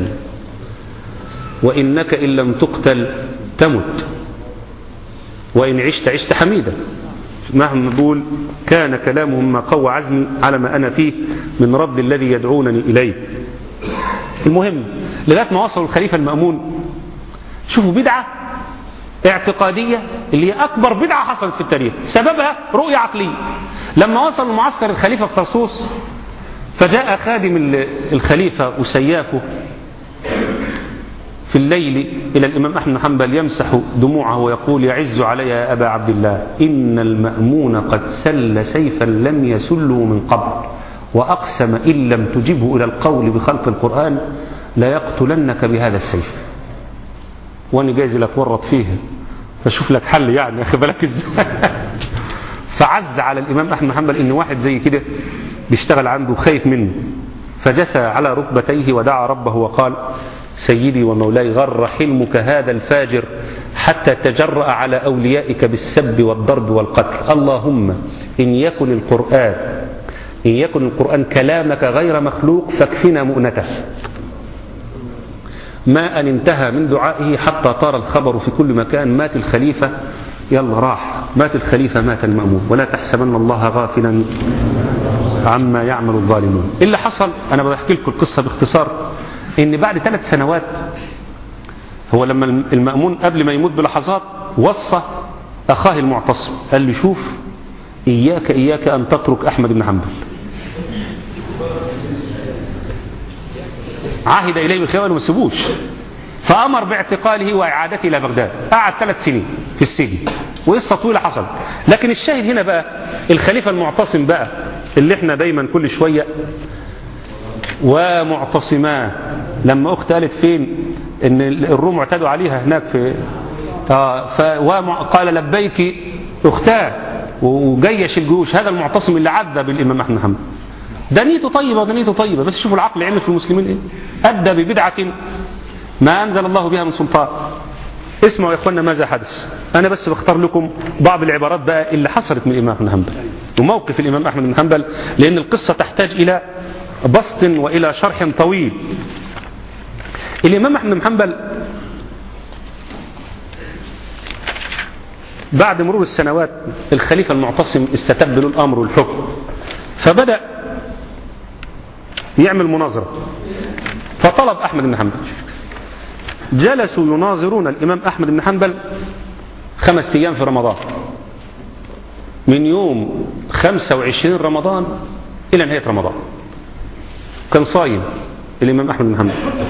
وإنك إن لم تقتل تمت وإن عشت عشت حميدا مهما نقول كان كلامهم ما قوى عزمي على ما أنا فيه من رد الذي يدعونني إليه المهم لغاية ما وصلوا الخليفة المأمون شوفوا بدعة اعتقادية اللي هي أكبر بدعة حصلت في التاريخ سببها رؤية عقلية لما وصل معسكر الخليفة في طرسوس فجاء خادم الخليفة وسيافه في الليل إلى الإمام أحمد بن حنبل يمسح دموعه ويقول يعز علي يا أبا عبد الله إن المأمون قد سل سيفا لم يسله من قبل وأقسم إن لم تجبه إلى القول بخلق القرآن لا يقتلنك بهذا السيف وأنا جايز لا تورط فيه فشوف لك حل يعني أخي بالك إزاي فعز على الإمام أحمد بن حنبل إن واحد زي كده بيشتغل عنده خايف منه فجثى على ركبتيه ودعا ربه وقال سيدي ومولاي غر حلمك هذا الفاجر حتى تجرأ على أوليائك بالسب والضرب والقتل اللهم إن يكن القرآن إن يكن القرآن كلامك غير مخلوق فاكفنا مؤنته ما أن انتهى من دعائه حتى طار الخبر في كل مكان مات الخليفة يلا راح مات الخليفة مات المأمون ولا تحسبن الله غافلا عما يعمل الظالمون اللي حصل أنا بحكي لكم القصة باختصار ان بعد ثلاث سنوات هو لما المأمون قبل ما يموت بلحظات وصى أخاه المعتصم قال له شوف إياك إياك أن تترك أحمد بن حنبل عهد إليه بالخيار وما سيبوش فأمر باعتقاله وإعادته إلى بغداد قعد ثلاث سنين في السجن وقصة طويلة حصل لكن الشاهد هنا بقى الخليفة المعتصم بقى اللي احنا دايما كل شوية ومعتصما لما أخت قالت فين ان الروم اعتدوا عليها هناك في آه وقال لبيك اختاه وجيش الجيوش هذا المعتصم اللي عدى بالامام احمد محمد ده نيته طيبه وده نيته طيبه بس شوفوا العقل عمل في المسلمين ايه ادى ببدعه ما انزل الله بها من سلطان اسمعوا يا اخوانا ماذا حدث انا بس بختار لكم بعض العبارات بقى اللي حصلت من الامام احمد بن حنبل وموقف الامام احمد بن حنبل لان القصه تحتاج الى بسط والى شرح طويل الامام احمد بن حنبل بعد مرور السنوات الخليفه المعتصم استتب له الامر والحكم فبدا يعمل مناظره فطلب احمد بن حنبل جلسوا يناظرون الامام احمد بن حنبل خمس ايام في رمضان من يوم 25 رمضان الى نهايه رمضان كان صايم الامام احمد بن حنبل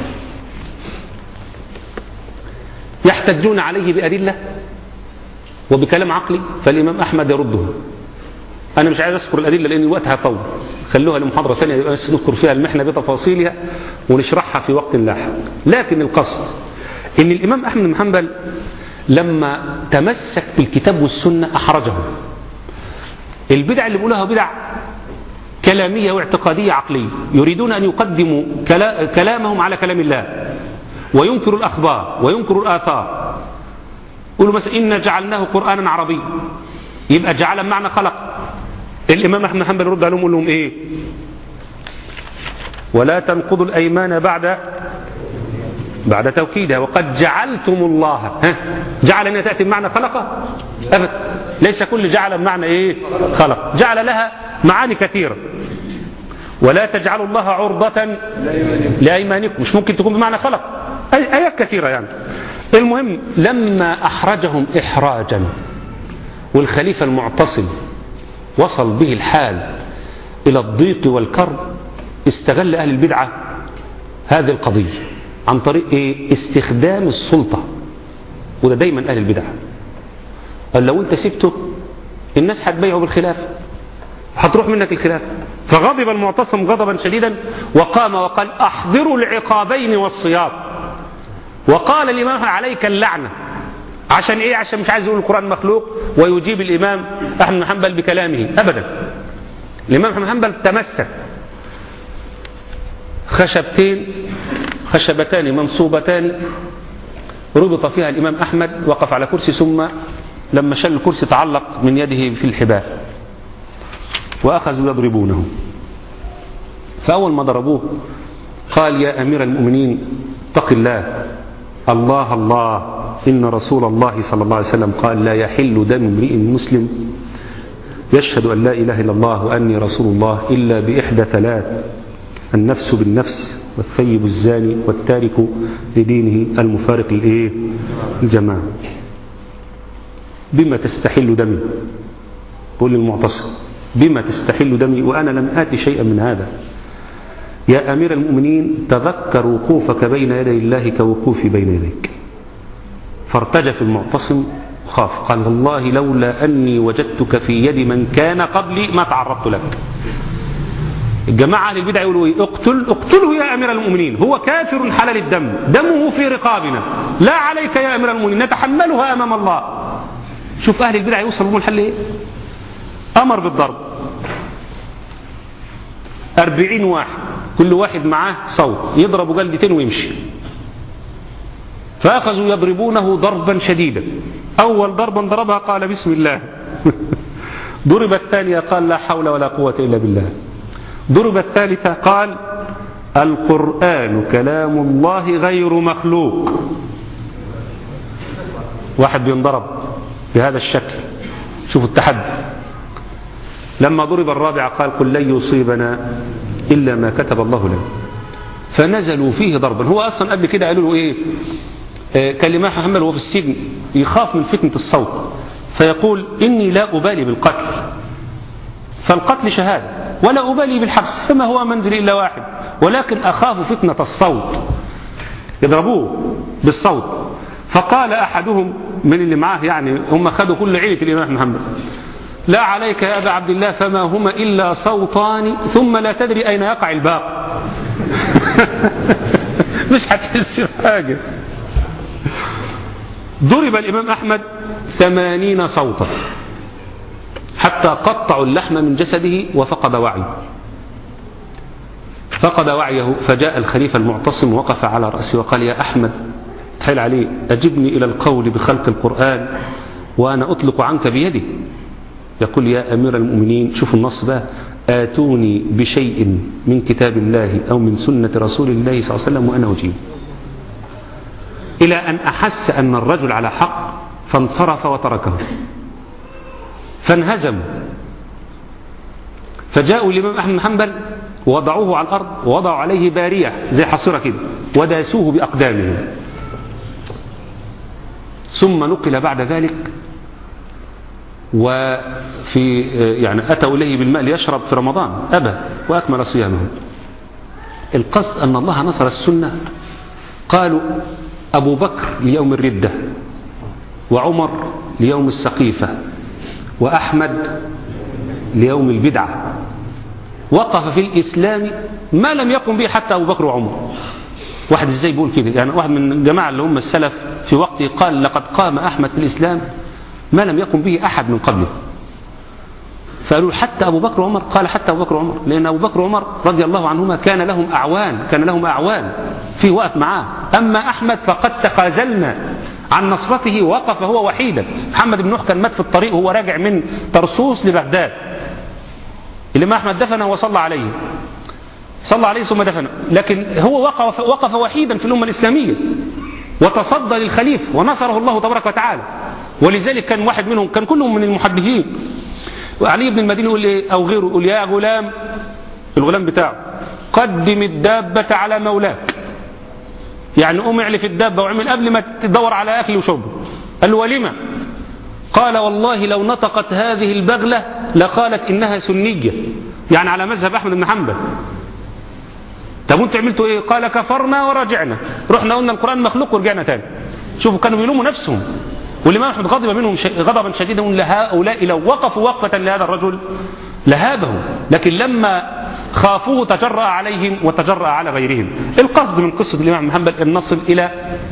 يحتجون عليه بأدلة وبكلام عقلي فالإمام أحمد يرده أنا مش عايز أذكر الأدلة لأن وقتها طول خلوها لمحاضرة ثانية بس نذكر فيها المحنة بتفاصيلها ونشرحها في وقت لاحق لكن القصد إن الإمام أحمد بن حنبل لما تمسك بالكتاب والسنة أحرجه البدع اللي بيقولها بدع كلامية واعتقادية عقلية يريدون أن يقدموا كلامهم على كلام الله وينكر الأخبار وينكر الآثار يقولوا مثلا إنا جعلناه قرآنا عربيا يبقى جعل معنى خلق الإمام أحمد بن حنبل يرد عليهم يقول لهم إيه ولا تنقضوا الأيمان بعد بعد توكيدها وقد جعلتم الله ها جعل أن تأتي بمعنى خلق أبدا ليس كل جعل بمعنى إيه خلق جعل لها معاني كثيرة ولا تجعلوا الله عرضة لأيمانكم مش ممكن تكون بمعنى خلق آيات كثيرة يعني المهم لما أحرجهم إحراجا والخليفة المعتصم وصل به الحال إلى الضيق والكرب استغل أهل البدعة هذه القضية عن طريق إيه؟ استخدام السلطة وده دايما أهل البدعة قال لو أنت سبته الناس هتبيعه بالخلافة هتروح منك الخلافة فغضب المعتصم غضبا شديدا وقام وقال أحضروا العقابين والصياط وقال الإمام عليك اللعنة عشان إيه عشان مش عايز يقول القرآن مخلوق ويجيب الإمام أحمد بن حنبل بكلامه أبدا الإمام أحمد بن حنبل تمسك خشبتين خشبتان منصوبتان ربط فيها الإمام أحمد وقف على كرسي ثم لما شل الكرسي تعلق من يده في الحبال وأخذوا يضربونه فأول ما ضربوه قال يا أمير المؤمنين اتق الله الله الله إن رسول الله صلى الله عليه وسلم قال لا يحل دم امرئ مسلم يشهد أن لا إله إلا الله وأني رسول الله إلا بإحدى ثلاث النفس بالنفس والثيب الزاني والتارك لدينه المفارق الإيه الجماعة بما تستحل دمي قول للمعتصم بما تستحل دمي وأنا لم آتي شيئا من هذا يا أمير المؤمنين تذكر وقوفك بين يدي الله كوقوفي بين يديك فارتجف المعتصم خاف قال والله لولا أني وجدتك في يد من كان قبلي ما تعرضت لك الجماعة أهل البدع يقولوا إيه؟ اقتل اقتله يا أمير المؤمنين هو كافر حلال الدم دمه في رقابنا لا عليك يا أمير المؤمنين نتحملها أمام الله شوف أهل البدع يوصل لهم الحل إيه أمر بالضرب أربعين واحد كل واحد معاه صوت يضرب جلدتين ويمشي فأخذوا يضربونه ضربا شديدا أول ضربا ضربها قال بسم الله ضرب الثانية قال لا حول ولا قوة إلا بالله ضرب الثالثة قال القرآن كلام الله غير مخلوق واحد بينضرب بهذا الشكل شوفوا التحدي لما ضرب الرابع قال قل لن يصيبنا إلا ما كتب الله لنا فنزلوا فيه ضربا هو أصلا قبل كده قالوا له إيه آه كان الإمام محمد وهو في السجن يخاف من فتنة الصوت فيقول إني لا أبالي بالقتل فالقتل شهادة ولا أبالي بالحبس فما هو منزل إلا واحد ولكن أخاف فتنة الصوت يضربوه بالصوت فقال أحدهم من اللي معاه يعني هم خدوا كل عيلة الإمام محمد لا عليك يا أبا عبد الله فما هما إلا صوتان ثم لا تدري أين يقع الباقي مش هتحس بحاجة ضرب الإمام أحمد ثمانين صوتا حتى قطعوا اللحم من جسده وفقد وعيه فقد وعيه فجاء الخليفة المعتصم وقف على رأسه وقال يا أحمد تحيل عليه أجبني إلى القول بخلق القرآن وأنا أطلق عنك بيدي يقول يا أمير المؤمنين شوفوا النص بقى آتوني بشيء من كتاب الله أو من سنة رسول الله صلى الله عليه وسلم وأنا أجيب إلى أن أحس أن الرجل على حق فانصرف وتركه فانهزموا فجاءوا الإمام أحمد بن حنبل ووضعوه على الأرض ووضعوا عليه بارية زي حصيرة كده وداسوه بأقدامهم ثم نقل بعد ذلك وفي يعني أتوا إليه بالماء ليشرب في رمضان أبى وأكمل صيامه القصد أن الله نصر السنة قالوا أبو بكر ليوم الردة وعمر ليوم السقيفة وأحمد ليوم البدعة وقف في الإسلام ما لم يقم به حتى أبو بكر وعمر واحد ازاي بيقول كده يعني واحد من الجماعة اللي هم السلف في وقته قال لقد قام أحمد في الإسلام ما لم يقم به أحد من قبله فقالوا حتى أبو بكر وعمر قال حتى أبو بكر وعمر لأن أبو بكر وعمر رضي الله عنهما كان لهم أعوان كان لهم أعوان في وقف معاه أما أحمد فقد تخاذلنا عن نصرته وقف هو وحيدا محمد بن نوح كان مات في الطريق وهو راجع من طرسوس لبغداد الإمام أحمد دفنه وصلى عليه صلى عليه ثم دفنه لكن هو وقف, وقف وحيدا في الأمة الإسلامية وتصدى للخليفة ونصره الله تبارك وتعالى ولذلك كان واحد منهم كان كلهم من المحدثين وعلي بن المديني يقول ايه او غيره يقول يا غلام الغلام بتاعه قدم الدابة على مولاك يعني قوم اعلف الدابة واعمل قبل ما تدور على أكل وشرب قال له ولما قال والله لو نطقت هذه البغلة لقالت إنها سنية يعني على مذهب أحمد بن حنبل طب وانتوا عملتوا ايه قال كفرنا ورجعنا رحنا قلنا القرآن مخلوق ورجعنا تاني شوفوا كانوا بيلوموا نفسهم والإمام أحمد غضب منهم غضبا شديدا هؤلاء لو وقفوا وقفة لهذا الرجل لهابهم لكن لما خافوه تجرأ عليهم وتجرأ على غيرهم القصد من قصة الإمام محمد أن نصل إلى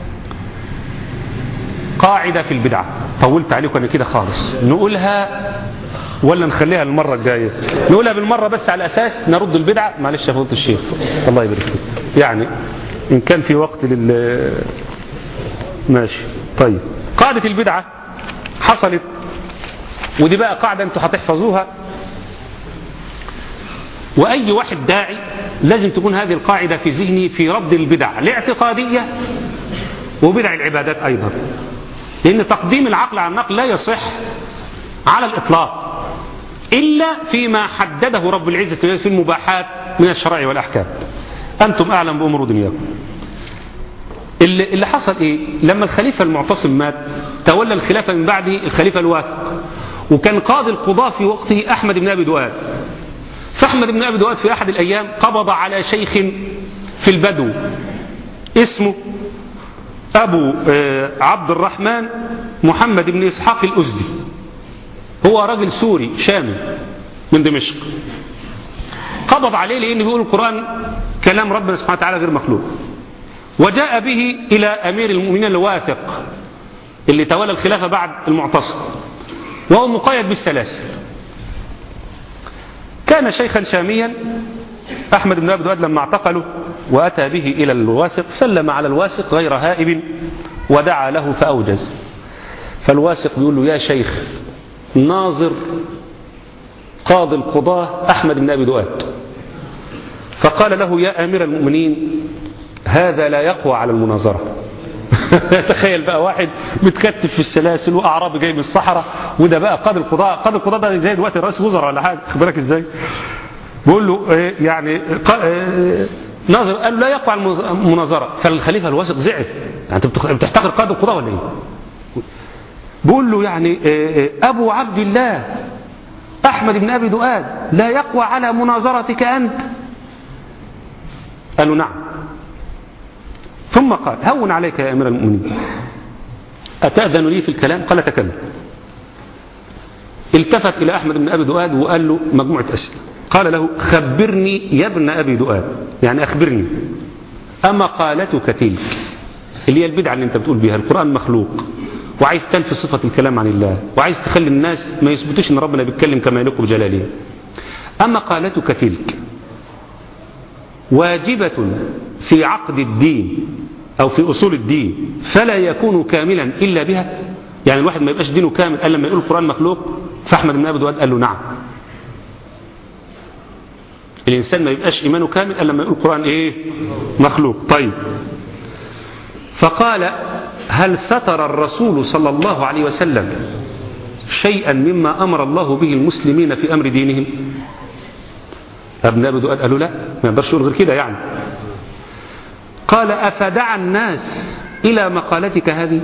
قاعدة في البدعة طولت عليكم أنا كده خالص نقولها ولا نخليها المرة الجاية نقولها بالمرة بس على أساس نرد البدعة معلش يا فضيلة الشيخ الله يبارك فيك يعني إن كان في وقت لل ماشي طيب قاعدة البدعة حصلت ودي بقى قاعدة انتوا هتحفظوها وأي واحد داعي لازم تكون هذه القاعدة في ذهنه في رد البدع الاعتقادية وبدع العبادات أيضا لأن تقديم العقل على النقل لا يصح على الإطلاق إلا فيما حدده رب العزة في المباحات من الشرائع والأحكام أنتم أعلم بأمور دنياكم اللي, اللي حصل إيه لما الخليفة المعتصم مات تولى الخلافة من بعده الخليفة الواثق وكان قاضي القضاة في وقته أحمد بن أبي دواد فأحمد بن أبي دواد في أحد الأيام قبض على شيخ في البدو اسمه أبو عبد الرحمن محمد بن إسحاق الأزدي هو راجل سوري شامي من دمشق قبض عليه لأنه بيقول القرآن كلام ربنا سبحانه وتعالى غير مخلوق وجاء به إلى أمير المؤمنين الواثق اللي تولى الخلافة بعد المعتصم وهو مقيد بالسلاسل كان شيخا شاميا أحمد بن أبي دواد لما اعتقله وأتى به إلى الواثق سلم على الواثق غير هائب ودعا له فأوجز فالواثق بيقول له يا شيخ ناظر قاضي القضاة أحمد بن أبي دواد فقال له يا أمير المؤمنين هذا لا يقوى على المناظرة تخيل بقى واحد متكتف في السلاسل واعرابي جاي من الصحراء وده بقى قاضي القضاء قاضي القضاء ده زي دلوقتي رئيس وزراء ولا حاجه خد بالك ازاي بيقول له إيه يعني ناظر قال له لا يقوى على المناظره فالخليفه الواثق زعل يعني انت بتحتقر قاضي القضاء ولا ايه بيقول له يعني ابو عبد الله احمد بن ابي دؤاد لا يقوى على مناظرتك انت قال له نعم ثم قال هون عليك يا أمير المؤمنين أتأذن لي في الكلام قال تكلم التفت إلى أحمد بن أبي دؤاد وقال له مجموعة أسئلة قال له خبرني يا ابن أبي دؤاد يعني أخبرني أما قالتك تلك اللي هي البدعة اللي أنت بتقول بها القرآن مخلوق وعايز تنفي صفة الكلام عن الله وعايز تخلي الناس ما يثبتوش ان ربنا بيتكلم كما يليق بجلاله أما قالتك تلك واجبة في عقد الدين أو في أصول الدين فلا يكون كاملا إلا بها يعني الواحد ما يبقاش دينه كامل قال لما يقول القرآن مخلوق فأحمد بن أبي دواد قال له نعم الإنسان ما يبقاش إيمانه كامل قال لما يقول القرآن إيه مخلوق طيب فقال هل ستر الرسول صلى الله عليه وسلم شيئا مما أمر الله به المسلمين في أمر دينهم ابن أبي دؤاد قالوا لا ما يقدرش يقول غير كده يعني قال أفدعا الناس إلى مقالتك هذه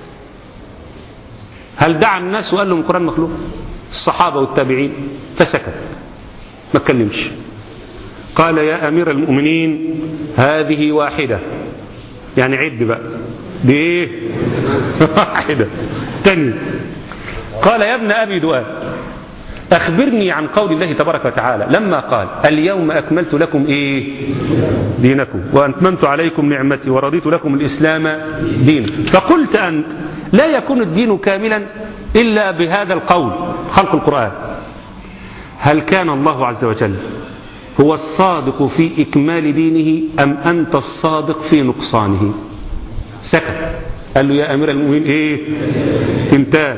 هل دعا الناس وقال لهم القرآن مخلوق الصحابة والتابعين فسكت ما اتكلمش قال يا أمير المؤمنين هذه واحدة يعني عد بقى دي ايه واحدة تاني قال يا ابن أبي دؤاد أخبرني عن قول الله تبارك وتعالى لما قال اليوم أكملت لكم إيه دينكم وأتممت عليكم نعمتي ورضيت لكم الإسلام دينا فقلت أنت لا يكون الدين كاملا إلا بهذا القول خلق القرآن هل كان الله عز وجل هو الصادق في إكمال دينه أم أنت الصادق في نقصانه سكت قال له يا أمير المؤمنين إيه انتهى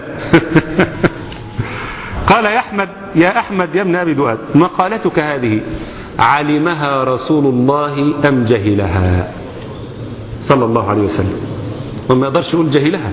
قال يا أحمد يا أحمد يا ابن أبي دؤاد مقالتك هذه علمها رسول الله أم جهلها صلى الله عليه وسلم وما يقدرش يقول جهلها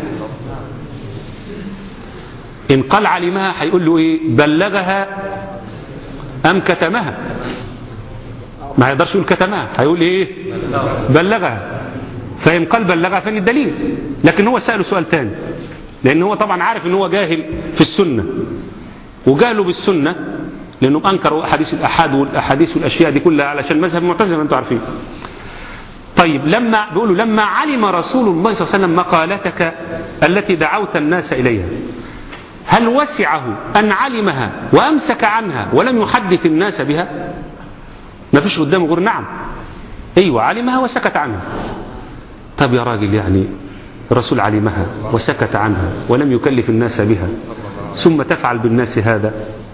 إن قال علمها هيقول له إيه بلغها أم كتمها ما يقدرش يقول كتمها هيقول إيه بلغها فإن قال بلغها فين الدليل لكن هو سأله سؤال تاني لأن هو طبعا عارف ان هو جاهل في السنة وجاهله بالسنة لأنهم أنكروا أحاديث الأحاد والأحاديث والأشياء دي كلها علشان مذهب معتزله أنتم عارفين طيب لما بيقولوا لما علم رسول الله صلى الله عليه وسلم مقالتك التي دعوت الناس إليها هل وسعه أن علمها وأمسك عنها ولم يحدث الناس بها ما فيش قدامه غير نعم أيوة علمها وسكت عنها طب يا راجل يعني الرسول علمها وسكت عنها ولم يكلف الناس بها ثم تفعل بالناس هذا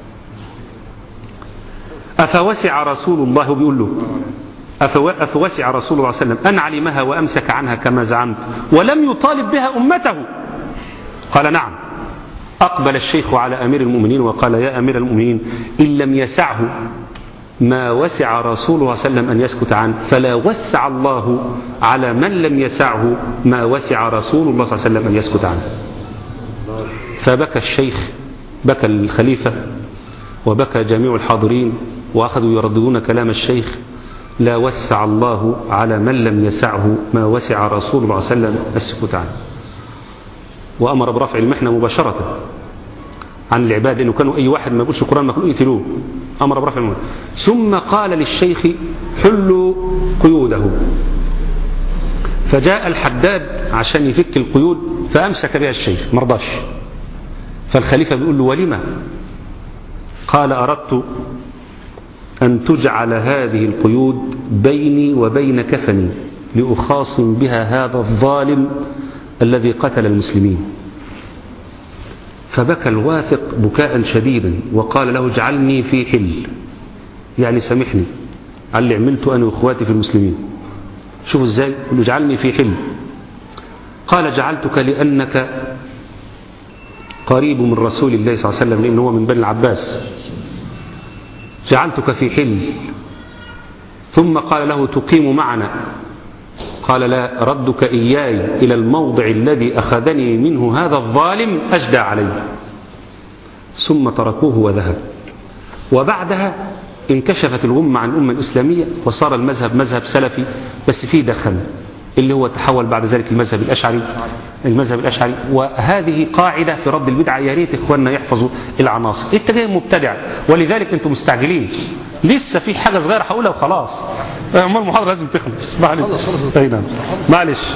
أفوسع رسول الله بيقول له أفوسع رسول الله صلى الله عليه وسلم أن علمها وأمسك عنها كما زعمت ولم يطالب بها أمته قال نعم أقبل الشيخ على أمير المؤمنين وقال يا أمير المؤمنين إن لم يسعه ما وسع رسول الله صلى الله عليه وسلم أن يسكت عنه فلا وسع الله على من لم يسعه ما وسع رسول الله صلى الله عليه وسلم أن يسكت عنه فبكى الشيخ بكى الخليفة وبكى جميع الحاضرين وأخذوا يرددون كلام الشيخ لا وسع الله على من لم يسعه ما وسع رسول الله صلى الله عليه وسلم السكوت عنه وأمر برفع المحنة مباشرة عن العباد لأنه كانوا أي واحد ما يقولش القرآن ما كانوا يقتلوه أمر برفع المحنة ثم قال للشيخ حلوا قيوده فجاء الحداد عشان يفك القيود فأمسك بها الشيخ مرضاش فالخليفة بيقول له ولما قال أردت أن تجعل هذه القيود بيني وبين كفني لأخاصم بها هذا الظالم الذي قتل المسلمين فبكى الواثق بكاء شديدا وقال له اجعلني في حل يعني سامحني على اللي عملته أنا وإخواتي في المسلمين شوفوا ازاي قل اجعلني في حل قال جعلتك لأنك قريب من رسول الله صلى الله عليه وسلم لأنه هو من بني العباس جعلتك في حل ثم قال له تقيم معنا قال لا ردك إياي إلى الموضع الذي أخذني منه هذا الظالم أجدى علي ثم تركوه وذهب وبعدها انكشفت الغمة عن الأمة الإسلامية وصار المذهب مذهب سلفي بس فيه دخل اللي هو تحول بعد ذلك المذهب الأشعري المذهب الأشعري وهذه قاعدة في رد البدعة يا ريت إخواننا يحفظوا العناصر أنت جاي مبتدع ولذلك أنتم مستعجلين لسه في حاجة صغيرة هقولها وخلاص أمال المحاضرة لازم تخلص معلش أي نعم معلش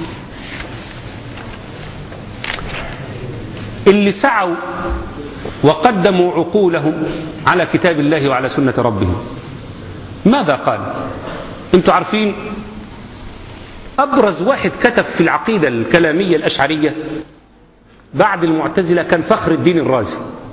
اللي سعوا وقدموا عقولهم على كتاب الله وعلى سنة ربهم ماذا قال انتوا عارفين أبرز واحد كتب في العقيدة الكلامية الأشعرية بعد المعتزلة كان فخر الدين الرازي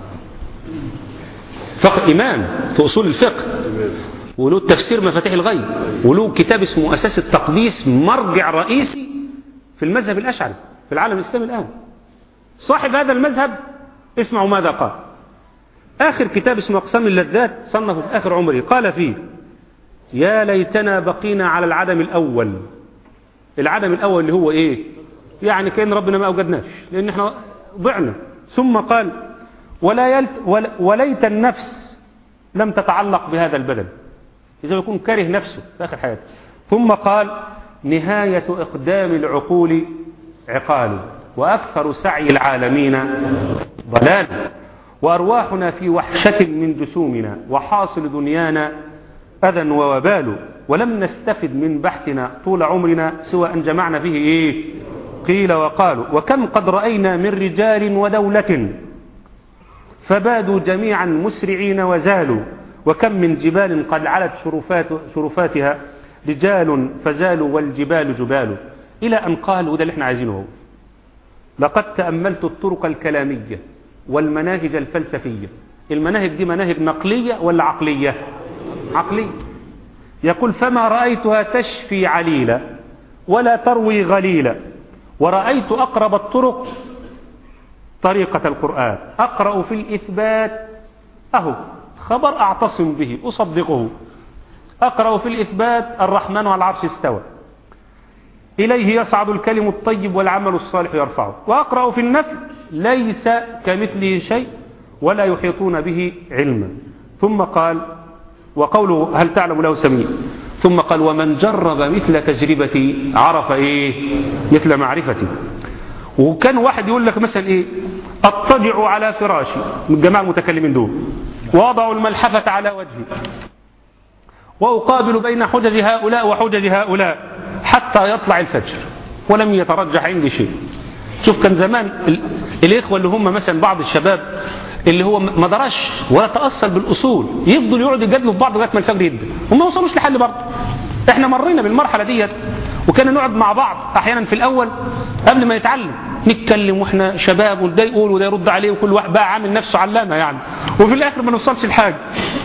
فخر إمام في أصول الفقه وله تفسير مفاتيح الغيب وله كتاب اسمه أساس التقديس مرجع رئيسي في المذهب الأشعري في العالم الإسلامي الآن صاحب هذا المذهب اسمعوا ماذا قال آخر كتاب اسمه أقسام اللذات صنفه في آخر عمره قال فيه يا ليتنا بقينا على العدم الأول العدم الأول اللي هو إيه يعني كأن ربنا ما أوجدناش لأن احنا ضعنا ثم قال ولا يلت وليت النفس لم تتعلق بهذا البدن إذا يكون كاره نفسه في آخر حياته ثم قال نهاية إقدام العقول عقال وأكثر سعي العالمين ضلال وأرواحنا في وحشة من جسومنا وحاصل دنيانا أذى ووبال ولم نستفد من بحثنا طول عمرنا سوى أن جمعنا فيه إيه قيل وقالوا وكم قد رأينا من رجال ودولة فبادوا جميعا مسرعين وزالوا وكم من جبال قد علت شرفات شرفاتها رجال فزالوا والجبال جبال إلى أن قال وده اللي احنا عايزينه هو لقد تأملت الطرق الكلامية والمناهج الفلسفية المناهج دي مناهج نقلية ولا عقلية عقلية يقول فما رأيتها تشفي عليلا ولا تروي غليلا ورأيت أقرب الطرق طريقة القرآن أقرأ في الإثبات أهو خبر أعتصم به أصدقه أقرأ في الإثبات الرحمن على العرش استوى إليه يصعد الكلم الطيب والعمل الصالح يرفعه وأقرأ في النفي ليس كمثله شيء ولا يحيطون به علما ثم قال وقوله هل تعلم له سميع ثم قال ومن جرب مثل تجربتي عرف إيه مثل معرفتي وكان واحد يقول لك مثلا إيه أضطجع على فراشي من الجماعة المتكلمين دول وأضع الملحفة على وجهي وأقابل بين حجج هؤلاء وحجج هؤلاء حتى يطلع الفجر ولم يترجح عندي شيء شوف كان زمان الإخوة اللي هم مثلا بعض الشباب اللي هو ما دراش ولا تأثر بالأصول يفضل يقعد يجادلوا في بعض لغاية ما الفجر يبدا وما وصلوش لحل برضه احنا مرينا بالمرحلة ديت وكنا نقعد مع بعض احيانا في الاول قبل ما يتعلم نتكلم واحنا شباب وده يقول وده يرد عليه وكل واحد بقى عامل نفسه علامة يعني وفي الاخر ما نوصلش لحاجه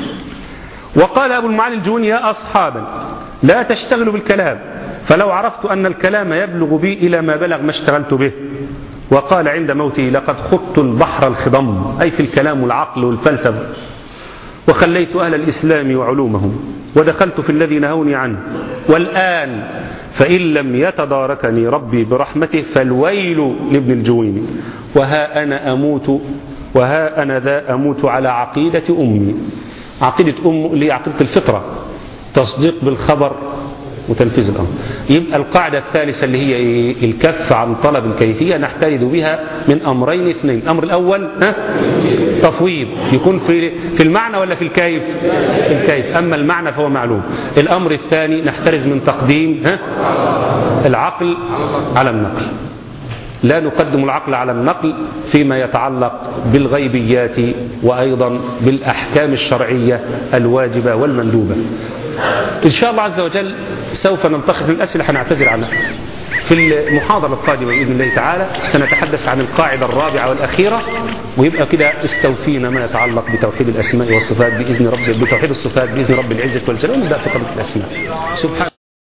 وقال ابو المعالي الجوني يا اصحابا لا تشتغلوا بالكلام فلو عرفت ان الكلام يبلغ بي الى ما بلغ ما اشتغلت به وقال عند موته لقد خضت البحر الخضم أي في الكلام والعقل والفلسفة وخليت أهل الإسلام وعلومهم ودخلت في الذي نهوني عنه والآن فإن لم يتداركني ربي برحمته فالويل لابن الجويني وها أنا أموت وها أنا ذا أموت على عقيدة أمي عقيدة أم اللي عقيدة الفطرة تصديق بالخبر وتنفيذ الأمر يبقى القاعدة الثالثة اللي هي إيه؟ الكف عن طلب الكيفية نحترز بها من أمرين اثنين الأمر الأول ها؟ تفويض يكون في في المعنى ولا في الكيف في الكيف أما المعنى فهو معلوم الأمر الثاني نحترز من تقديم ها؟ العقل على النقل لا نقدم العقل على النقل فيما يتعلق بالغيبيات وأيضا بالأحكام الشرعية الواجبة والمندوبة إن شاء الله عز وجل سوف ننتقل من الأسئلة حنعتذر عنها في المحاضرة القادمة بإذن الله تعالى سنتحدث عن القاعدة الرابعة والأخيرة ويبقى كده استوفينا ما يتعلق بتوحيد الأسماء والصفات بإذن رب بتوحيد الصفات بإذن رب العزة والجلال ونبدأ في قضية الأسماء سبحان